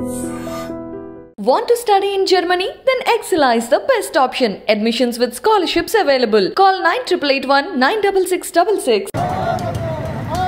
Want to study in Germany? Then Excella is the best option. Admissions with scholarships available. Call 9881 96666.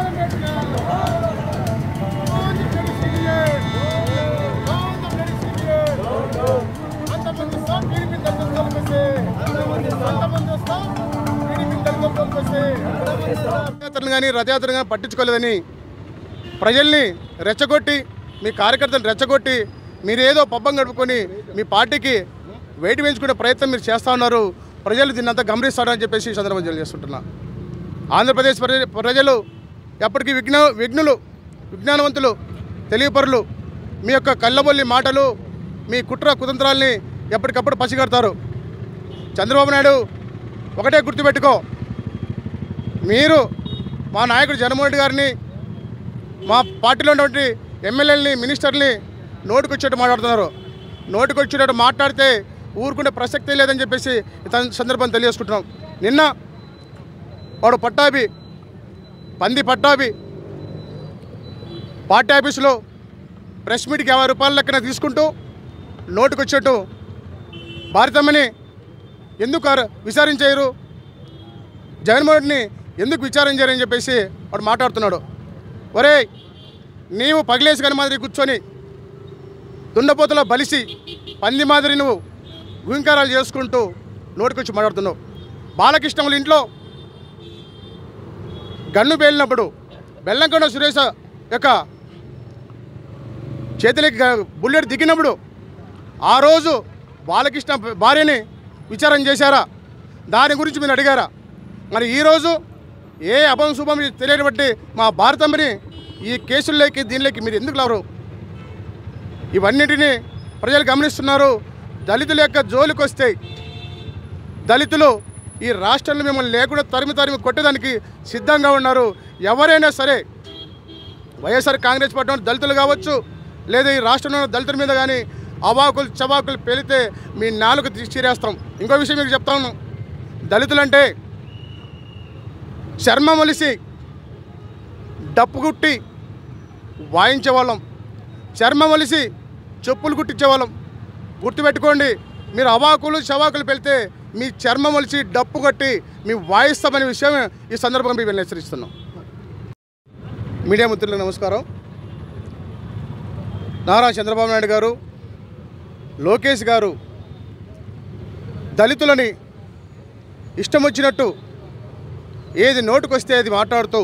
రథయాత్రలు కానీ రథయాత్రలు కానీ పట్టించుకోలేదని ప్రజల్ని రెచ్చగొట్టి మీ కార్యకర్తలు రెచ్చగొట్టి మీరేదో పబ్బం గడుపుకొని మీ పార్టీకి వెయిట్ పెంచుకునే ప్రయత్నం మీరు చేస్తూ ఉన్నారు ప్రజలు దీన్నంతా గమనిస్తారని చెప్పేసి ఈ సందర్భంగా తెలియజేస్తుంటున్నా ఆంధ్రప్రదేశ్ ప్రజ- ప్రజలు ఎప్పటికీ విజ్ఞ విఘ్నులు విజ్ఞానవంతులు తెలియపరులు మీ యొక్క కళ్ళబొల్లి మాటలు మీ కుట్ర కుతంత్రాల్ని ఎప్పటికప్పుడు పసిగడతారు చంద్రబాబు నాయుడు ఒకటే గుర్తుపెట్టుకో మీరు మా నాయకుడు జగన్మోహన్ రెడ్డి గారిని మా పార్టీలో ఉన్నటువంటి ఎమ్మెల్యేలని మినిస్టర్ని నోటికొచ్చేట్టు మాట్లాడుతున్నారు నోటికొచ్చేటట్టు మాట్లాడితే ఊరుకునే ప్రసక్తే లేదని చెప్పేసి ఈ తం- సందర్భం తెలియజేసుకుంటున్నాం నిన్న వాడు పట్టాభి పంది పట్టాభి పార్టీ ఆఫీసులో ప్రెస్ మీట్కి యాభై రూపాయల లెక్కన తీసుకుంటూ నోటికొచ్చేట్టు భారతమ్మని ఎందుకు అర- విచారించారు జగన్మోహన్ రెడ్డిని ఎందుకు విచారం చేయరని చెప్పేసి వాడు మాట్లాడుతున్నాడు ఒరే నీవు పగిలేసి గని మాదిరి కూర్చొని దున్నపోతలో బలిసి పంది మాదిరి నువ్వు గుంకారాలు చేసుకుంటూ నోటికొచ్చి మాట్లాడుతున్నావు బాలకృష్ణ వాళ్ళ ఇంట్లో గన్ను పేలినప్పుడు బెల్లంకొండ సురేష యొక్క చేతులకి గ- బుల్లెట్ దిగినప్పుడు ఆ రోజు బాలకృష్ణ భార్యని విచారం చేశారా దాని గురించి మీరు అడిగారా మరి ఈరోజు ఏ అభం శుభం తెలియని బట్టి మా భారతమ్మని ఈ కేసుల్లోకి దీనిలోకి మీరు ఎందుకు లేరు ఇవన్నిటినీ ప్రజలు గమనిస్తున్నారు దళితుల యొక్క జోలికి వస్తే దళితులు ఈ రాష్ట్రంలో మిమ్మల్ని లేకుండా తరిమి తరిమి కొట్టేదానికి సిద్ధంగా ఉన్నారు ఎవరైనా సరే వైఎస్ఆర్ కాంగ్రెస్ పార్టీ వాళ్ళు దళితులు కావచ్చు లేదా ఈ రాష్ట్రంలో ఉన్న దళితుల మీద కానీ అవాకులు చవాకులు పేలితే మీ నాలుగు చీరేస్తాం ఇంకో విషయం మీకు చెప్తాను దళితులంటే చర్మం ఒలిసి డప్పు కుట్టి వాయించేవాళ్ళం చర్మం ఒలిసి చెప్పులు కుట్టించేవాళ్ళం గుర్తుపెట్టుకోండి మీరు అవాకులు చవాకులు పెడితే మీ చర్మం ఒలిసి డప్పు కొట్టి మీ వాయిస్తామనే విషయం ఈ సందర్భంగా మేము హెచ్చరిస్తున్నాం మీడియా మిత్రులకు నమస్కారం నారా చంద్రబాబు నాయుడు గారు లోకేష్ గారు దళితులని ఇష్టం వచ్చినట్టు ఏది నోటుకొస్తే అది మాట్లాడుతూ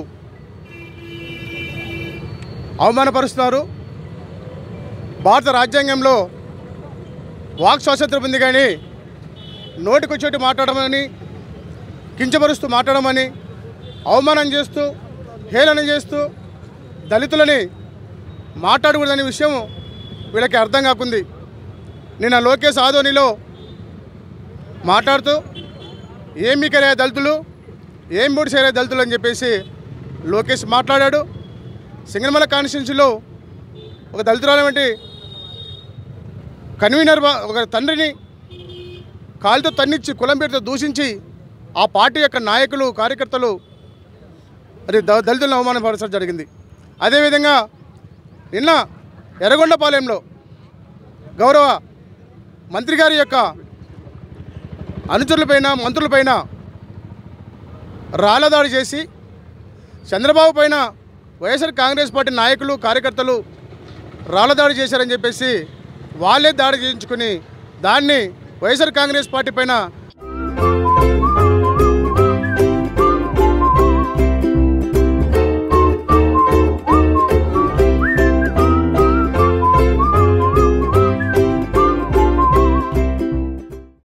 అవమానపరుస్తున్నారు భారత రాజ్యాంగంలో వాక్ స్వాతంత్రం ఉంది కానీ నోటికొచ్చేట్టు మాట్లాడమని కించపరుస్తూ మాట్లాడమని అవమానం చేస్తూ హేళన చేస్తూ దళితులని మాట్లాడకూడదనే విషయం వీళ్ళకి అర్థం కాకుంది నిన్న లోకేష్ ఆదోనిలో మాట్లాడుతూ ఏమి కరే దళితులు ఏం బూడి సేరే దళితులు అని చెప్పేసి లోకేష్ మాట్లాడాడు సింగనమల కాన్స్టిట్యున్సీలో ఒక దళితురాలు వంటి కన్వీనర్ బా- ఒక తండ్రిని కాలుతో తన్నిచ్చి కులం పేరుతో దూషించి ఆ పార్టీ యొక్క నాయకులు కార్యకర్తలు అది ద- దళితులను అవమానపరచడం జరిగింది అదేవిధంగా నిన్న ఎర్రగొండపాలెంలో గౌరవ మంత్రి గారి యొక్క అనుచరులపైన మంత్రులపైన రాళ్లదాడి చేసి చంద్రబాబు పైన వైఎస్ఆర్ కాంగ్రెస్ పార్టీ నాయకులు కార్యకర్తలు రాళ్లదాడి చేశారని చెప్పేసి వాళ్ళే దాడి చేయించుకుని దాన్ని వైఎస్ఆర్ కాంగ్రెస్ పార్టీ పైన